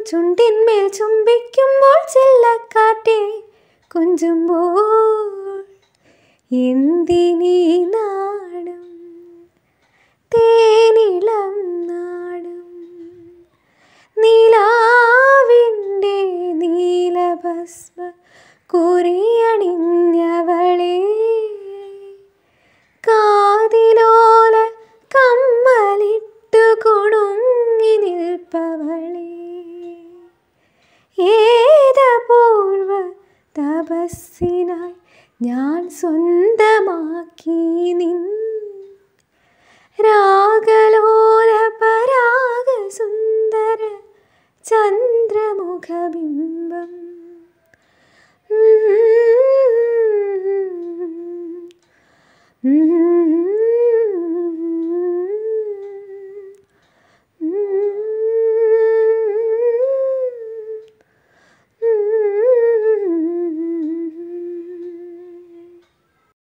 ചുണ്ടിന്മേൽ ചുംബിക്കുമ്പോൾ ചെല്ലക്കാറ്റെ കൊഞ്ചുമ്പോൾ എന്തിനീ നാടും തേനിളം നാടും നിലാവിൻ്റെ നീലഭസ്മ കുറിയണിഞ്ഞവളെ കാതിലോല കമ്മലിട്ടു കുണുങ്ങി നിൽപ്പവളെ ഏതപൂർവ തപസ്സിനായി ഞാൻ സ്വന്തമാക്കി നിൻ രാഗലോല പരാഗ സുന്ദര ചന്ദ്രമുഖബിംബം ഉം. ഉം.